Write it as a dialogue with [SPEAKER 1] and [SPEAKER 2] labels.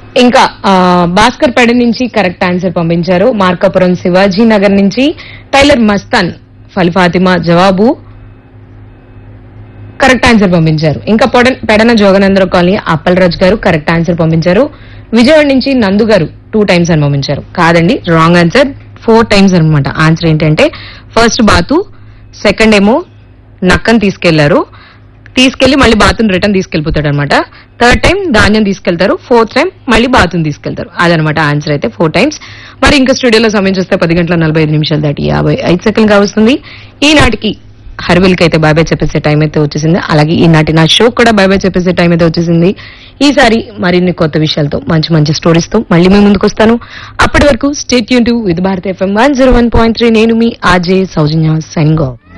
[SPEAKER 1] ఇంకా ఆ, భాస్కర్ పెడ నుంచి కరెక్ట్ ఆన్సర్ పంపించారు మార్కాపురం శివాజీ నగర్ నుంచి టైలర్ మస్తాన్ ఫలి ఫాతిమా జవాబు కరెక్ట్ ఆన్సర్ పంపించారు ఇంకా పొడ- పెడన జోగనంద్ర కాలనీ అప్పలరాజు గారు కరెక్ట్ ఆన్సర్ పంపించారు విజయవాడ నుంచి నందు గారు టూ టైమ్స్ అని పంపించారు కాదండి రాంగ్ ఆన్సర్ ఫోర్ టైమ్స్ అన్నమాట ఆన్సర్ ఏంటంటే ఫస్ట్ బాతు సెకండ్ ఏమో నక్కని తీసుకెళ్లారు తీసుకెళ్లి మళ్ళీ బాతుని రిటర్న్ తీసుకెళ్లిపోతాడు అనమాట థర్డ్ టైం ధాన్యం తీసుకెళ్తారు ఫోర్త్ టైం మళ్ళీ బాతుని తీసుకెళ్తారు అదనమాట ఆన్సర్ అయితే ఫోర్ టైమ్స్ మరి ఇంకా స్టూడియోలో సమయం చూస్తే పది గంటల నలభై ఐదు నిమిషాలు దాటి యాభై ఐదు సెకండ్గా వస్తుంది ఈనాటికి హర్విల్కి అయితే బాయ్ బాయ్ చెప్పేసే టైం అయితే వచ్చేసింది అలాగే ఈనాటి నా షో కూడా బాయ్ బాయ్ చెప్పేసే టైం అయితే వచ్చేసింది ఈసారి మరిన్ని కొత్త విషయాలతో మంచి మంచి స్టోరీస్ తో మళ్ళీ మీ ముందుకు వస్తాను అప్పటి వరకు స్టేట్ యూన్ to with Bharat FM one zero one point three నేను మీ ఆజే సౌజన్య సైనింగ్ ఆఫ్